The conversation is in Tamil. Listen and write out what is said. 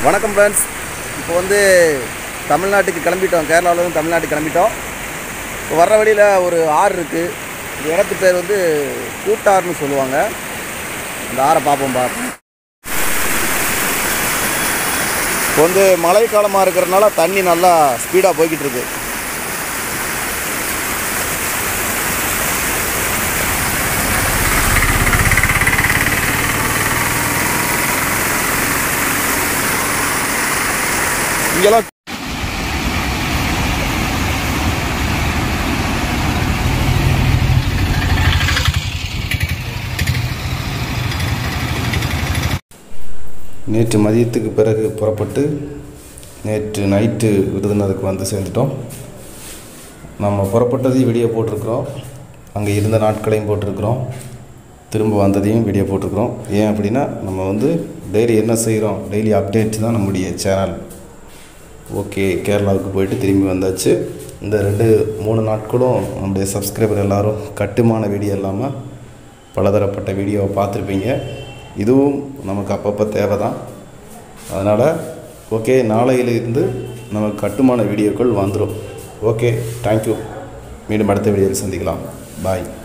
வணக்கம் ஃப்ரெண்ட்ஸ் இப்போ வந்து தமிழ்நாட்டுக்கு கிளம்பிட்டோம் கேரளாவிலேருந்து தமிழ்நாட்டுக்கு கிளம்பிட்டோம் இப்போ வர்ற வழியில் ஒரு ஆறு இருக்குது இந்த இடத்து பேர் வந்து கூட்டாறுன்னு சொல்லுவாங்க அந்த ஆறை பார்ப்போம் பார்ப்போம் இப்போ வந்து மழைக்காலமாக இருக்கிறதுனால தண்ணி நல்லா ஸ்பீடாக போய்கிட்டு இருக்கு இங்கெல்லாம் நேற்று மதியத்துக்கு பிறகு புறப்பட்டு நேற்று நைட்டு விருதுநகருக்கு வந்து சேர்ந்துட்டோம் நம்ம புறப்பட்டதையும் வீடியோ போட்டிருக்கிறோம் அங்கே இருந்த நாட்களையும் போட்டிருக்கிறோம் திரும்ப வந்ததையும் வீடியோ போட்டிருக்கிறோம் ஏன் அப்படின்னா நம்ம வந்து டெய்லி என்ன செய்கிறோம் டெய்லி அப்டேட் தான் நம்முடைய சேனல் ஓகே கேரளாவுக்கு போயிட்டு திரும்பி வந்தாச்சு இந்த ரெண்டு மூணு நாட்களும் நம்முடைய சப்ஸ்கிரைபர் எல்லாரும் கட்டுமான வீடியோ இல்லாமல் பலதரப்பட்ட வீடியோவை பார்த்துருப்பீங்க இதுவும் நமக்கு அப்பப்போ தேவை தான் அதனால் ஓகே நாளையிலிருந்து நமக்கு கட்டுமான வீடியோக்கள் வந்துடும் ஓகே தேங்க்யூ மீண்டும் அடுத்த வீடியோவில் சந்திக்கலாம் பாய்